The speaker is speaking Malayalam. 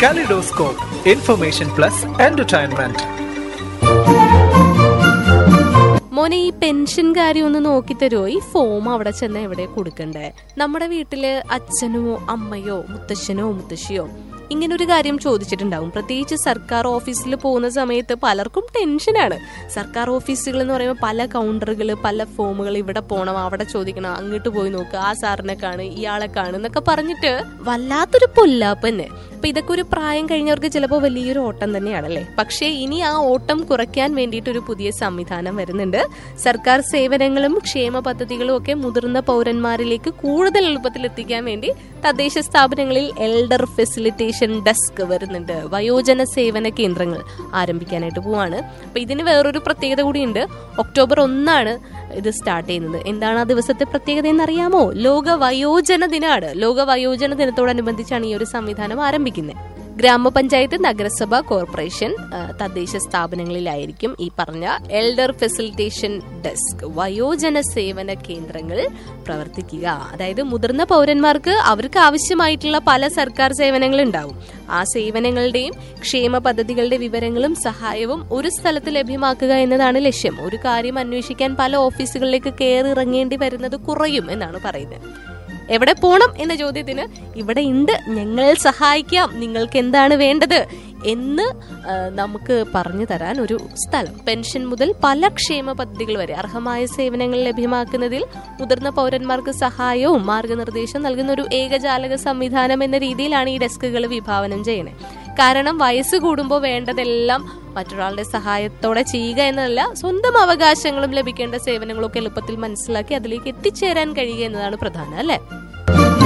Kaleidoscope, information plus entertainment. മോനെ ഈ പെൻഷൻ കാര്യം ഒന്ന് നോക്കി തരുമോ ഈ ഫോം അവിടെ ചെന്ന് എവിടെ കൊടുക്കണ്ടേ നമ്മുടെ വീട്ടില് അച്ഛനോ അമ്മയോ മുത്തശ്ശനോ മുത്തശ്ശിയോ ഇങ്ങനെ ഒരു കാര്യം ചോദിച്ചിട്ടുണ്ടാവും പ്രത്യേകിച്ച് സർക്കാർ ഓഫീസിൽ പോകുന്ന സമയത്ത് പലർക്കും ടെൻഷനാണ് സർക്കാർ ഓഫീസുകൾ എന്ന് പറയുമ്പോൾ പല കൗണ്ടറുകൾ പല ഫോമുകൾ ഇവിടെ പോകണം അവിടെ ചോദിക്കണം അങ്ങോട്ട് പോയി നോക്കുക ആ സാറിനെ കാണ് ഇയാളെ കാണ് എന്നൊക്കെ പറഞ്ഞിട്ട് വല്ലാത്തൊരു പൊല്ലാപ്പ് തന്നെ അപ്പൊ ഇതൊക്കെ ഒരു പ്രായം കഴിഞ്ഞവർക്ക് ചിലപ്പോൾ വലിയൊരു ഓട്ടം തന്നെയാണല്ലേ പക്ഷേ ഇനി ആ ഓട്ടം കുറയ്ക്കാൻ വേണ്ടിയിട്ട് ഒരു പുതിയ സംവിധാനം വരുന്നുണ്ട് സർക്കാർ സേവനങ്ങളും ക്ഷേമ പദ്ധതികളും ഒക്കെ മുതിർന്ന പൗരന്മാരിലേക്ക് കൂടുതൽ എളുപ്പത്തിൽ എത്തിക്കാൻ വേണ്ടി തദ്ദേശ സ്ഥാപനങ്ങളിൽ എൽഡർ ഫെസിലിറ്റേഷൻ ഡെസ്ക് വരുന്നുണ്ട് വയോജന സേവന കേന്ദ്രങ്ങൾ ആരംഭിക്കാനായിട്ട് പോവാണ് അപ്പൊ ഇതിന് വേറൊരു പ്രത്യേകത കൂടിയുണ്ട് ഒക്ടോബർ ഒന്നാണ് ഇത് സ്റ്റാർട്ട് ചെയ്യുന്നത് എന്താണ് ആ ദിവസത്തെ പ്രത്യേകത എന്നറിയാമോ ലോക വയോജന ദിനമാണ് ലോക വയോജന ദിനത്തോടനുബന്ധിച്ചാണ് ഈ ഒരു സംവിധാനം ആരംഭിക്കുന്നത് ഗ്രാമപഞ്ചായത്ത് നഗരസഭ കോർപ്പറേഷൻ ആ, തദ്ദേശ സ്ഥാപനങ്ങളിലായിരിക്കും ഈ പറഞ്ഞ എൽഡർ ഫെസിലിറ്റേഷൻ ഡെസ്ക് വയോജന സേവന കേന്ദ്രങ്ങൾ പ്രവർത്തിക്കുക അതായത് മുതിർന്ന പൗരന്മാർക്ക് അവർക്ക് ആവശ്യമായിട്ടുള്ള പല സർക്കാർ സേവനങ്ങൾ ഉണ്ടാവും ആ സേവനങ്ങളുടെയും ക്ഷേമ പദ്ധതികളുടെ വിവരങ്ങളും സഹായവും ഒരു സ്ഥലത്ത് ലഭ്യമാക്കുക എന്നതാണ് ലക്ഷ്യം ഒരു കാര്യം അന്വേഷിക്കാൻ പല ഓഫീസുകളിലേക്ക് കയറി ഇറങ്ങേണ്ടി വരുന്നത് കുറയും എന്നാണ് പറയുന്നത് എവിടെ പോണം എന്ന ചോദ്യത്തിന് ഇവിടെ ഉണ്ട് ഞങ്ങൾ സഹായിക്കാം നിങ്ങൾക്ക് എന്താണ് വേണ്ടത് എന്ന് ആ, നമുക്ക് പറഞ്ഞു തരാൻ ഒരു സ്ഥലം പെൻഷൻ മുതൽ പല ക്ഷേമ പദ്ധതികൾ വരെ അർഹമായ സേവനങ്ങൾ ലഭ്യമാക്കുന്നതിൽ മുതിർന്ന പൗരന്മാർക്ക് സഹായവും മാർഗനിർദ്ദേശം നൽകുന്ന ഒരു ഏകജാലക സംവിധാനം എന്ന രീതിയിലാണ് ഈ ഡെസ്കുകൾ വിഭാവനം ചെയ്യുന്നത് കാരണം വയസ്സ് കൂടുമ്പോൾ വേണ്ടതെല്ലാം മറ്റൊരാളുടെ സഹായത്തോടെ ചെയ്യുക എന്നതല്ല സ്വന്തം അവകാശങ്ങളും ലഭിക്കേണ്ട സേവനങ്ങളൊക്കെ എളുപ്പത്തിൽ മനസ്സിലാക്കി അതിലേക്ക് എത്തിച്ചേരാൻ കഴിയുക എന്നതാണ് പ്രധാനം അല്ലേ